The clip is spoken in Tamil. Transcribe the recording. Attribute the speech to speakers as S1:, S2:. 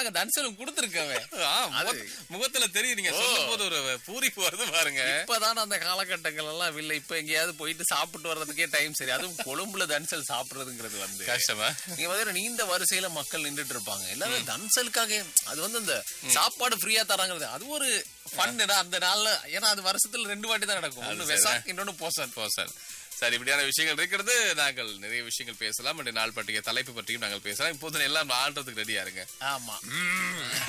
S1: நாங்க தன்சலும் கொடுத்துருக்கவே
S2: ஆ, முகத்- முகத்துல தெரியும் நீங்க சொல்லும் போது ஒரு பூரிப்பு வருது பாருங்க
S1: இப்பதான் அந்த காலகட்டங்கள் எல்லாம் இல்ல இப்ப எங்கேயாவது போயிட்டு சாப்பிட்டு வர்றதுக்கே டைம் சரி அதுவும் கொழும்புல தன்சல் சாப்பிடுறதுங்கிறது வந்து
S2: கஷ்டமா
S1: நீங்க பாத்தீங்கன்னா நீண்ட வரிசையில மக்கள் நின்றுட்டு இருப்பாங்க எல்லாரும் தன்சலுக்காக அது வந்து அந்த சாப்பாடு ஃப்ரீயா தராங்கிறது அது ஒரு ஃபன் அந்த நாள்ல ஏன்னா அது வருஷத்துல ரெண்டு வாட்டி தான் நடக்கும் ஒன்னு வெசாக் இன்னொன்னு போசன்
S2: போசன் சரி இப்படியான விஷயங்கள் இருக்கிறது நாங்கள் நிறைய விஷயங்கள் பேசலாம் நாள் பற்றிய தலைப்பு பற்றியும் நாங்கள் பேசலாம் இப்போது எல்லாம் ஆடுறதுக்கு ரெடியா இருங்க
S1: ஆமா